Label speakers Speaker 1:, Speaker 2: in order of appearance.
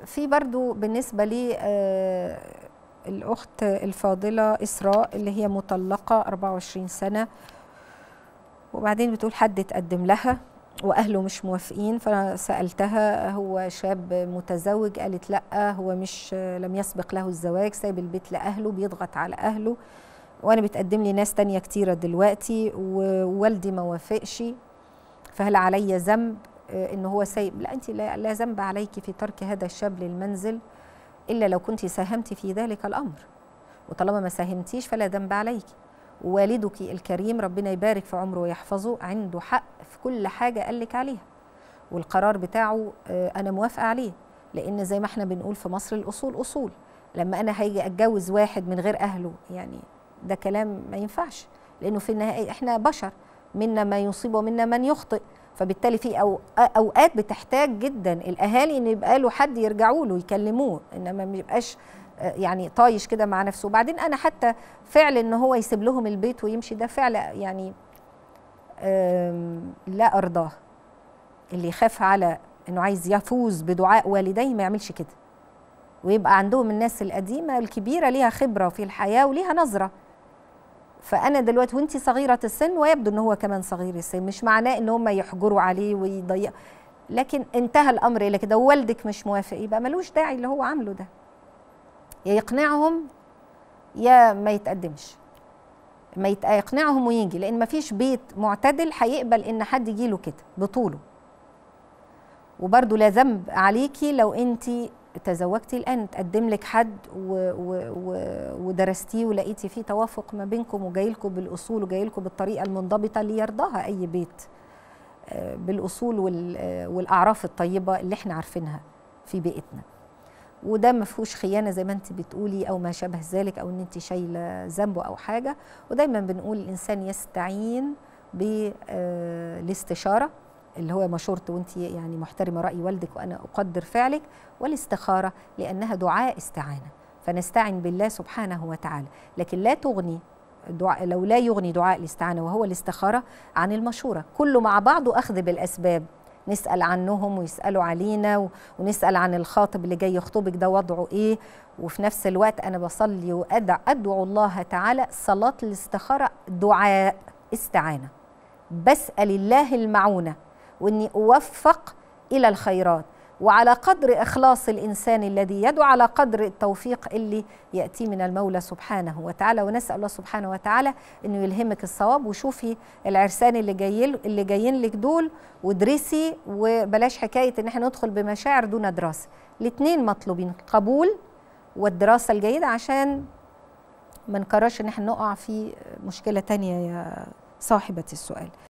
Speaker 1: في برضو بالنسبة لي آه، الأخت الفاضلة إسراء اللي هي مطلقة 24 سنة وبعدين بتقول حد اتقدم لها واهله مش موافقين فسالتها هو شاب متزوج قالت لا هو مش لم يسبق له الزواج سايب البيت لاهله بيضغط على اهله وانا بتقدم لي ناس تانية كتيرة دلوقتي ووالدي ما وافقش فهل علي ذنب آه، ان هو سايب لا انت لا لا ذنب عليك في ترك هذا الشاب للمنزل الا لو كنت ساهمت في ذلك الامر وطالما ما ساهمتيش فلا ذنب عليك والدك الكريم ربنا يبارك في عمره ويحفظه عنده حق في كل حاجة قال لك عليها والقرار بتاعه آه، أنا موافقة عليه لأن زي ما احنا بنقول في مصر الأصول أصول لما أنا هيجي أتجوز واحد من غير أهله يعني ده كلام ما ينفعش لأنه في النهاية احنا بشر منا ما يصيب ومنا من يخطئ فبالتالي في أو أوقات بتحتاج جدا الأهالي إن يبقى له حد يرجعوا له يكلموه إنما ما يبقاش آه، يعني طايش كده مع نفسه وبعدين انا حتى فعل ان هو يسيب لهم البيت ويمشي ده فعل يعني آم، لا ارضاه اللي يخاف على انه عايز يفوز بدعاء والديه ما يعملش كده ويبقى عندهم الناس القديمه الكبيره ليها خبره في الحياه وليها نظره فانا دلوقتي وانت صغيره السن ويبدو ان هو كمان صغير السن مش معناه ان هم يحجروا عليه ويضيق لكن انتهى الامر الى كده ووالدك مش موافق يبقى ملوش داعي اللي هو عامله ده يا يقنعهم يا ما يتقدمش ما يت- يقنعهم ويجي لان ما فيش بيت معتدل هيقبل ان حد يجي له كده بطوله وبرده لا ذنب عليكي لو انت تزوجتي الان تقدم لك حد و و و ودرستيه ولقيتي فيه توافق ما بينكم وجاي لكم بالاصول وجاي لكم بالطريقه المنضبطه اللي يرضاها اي بيت آه، بالاصول وال- آه، والاعراف الطيبه اللي احنا عارفينها في بيئتنا وده ما فيهوش خيانه زي ما انت بتقولي او ما شابه ذلك او ان انت شايله ذنبه او حاجه ودايما بنقول الانسان يستعين بالاستشاره اللي هو مشورت وانت يعني محترمه راي والدك وانا اقدر فعلك والاستخاره لانها دعاء استعانه فنستعن بالله سبحانه وتعالى لكن لا تغني دعاء لو لا يغني دعاء الاستعانه وهو الاستخاره عن المشوره كله مع بعضه اخذ بالاسباب نسال عنهم ويسالوا علينا و- ونسال عن الخاطب اللي جاي يخطبك ده وضعه ايه وفي نفس الوقت انا بصلي وادعو ادعو الله تعالى صلاه الاستخاره دعاء استعانه بسال الله المعونه واني اوفق الى الخيرات وعلى قدر اخلاص الانسان الذي يدعو على قدر التوفيق اللي ياتي من المولى سبحانه وتعالى ونسال الله سبحانه وتعالى انه يلهمك الصواب وشوفي العرسان اللي جاي اللي جايين لك دول وادرسي وبلاش حكايه ان احنا ندخل بمشاعر دون دراسه الاثنين مطلوبين القبول والدراسه الجيده عشان ما نكررش ان احنا نقع في مشكله تانية يا صاحبه السؤال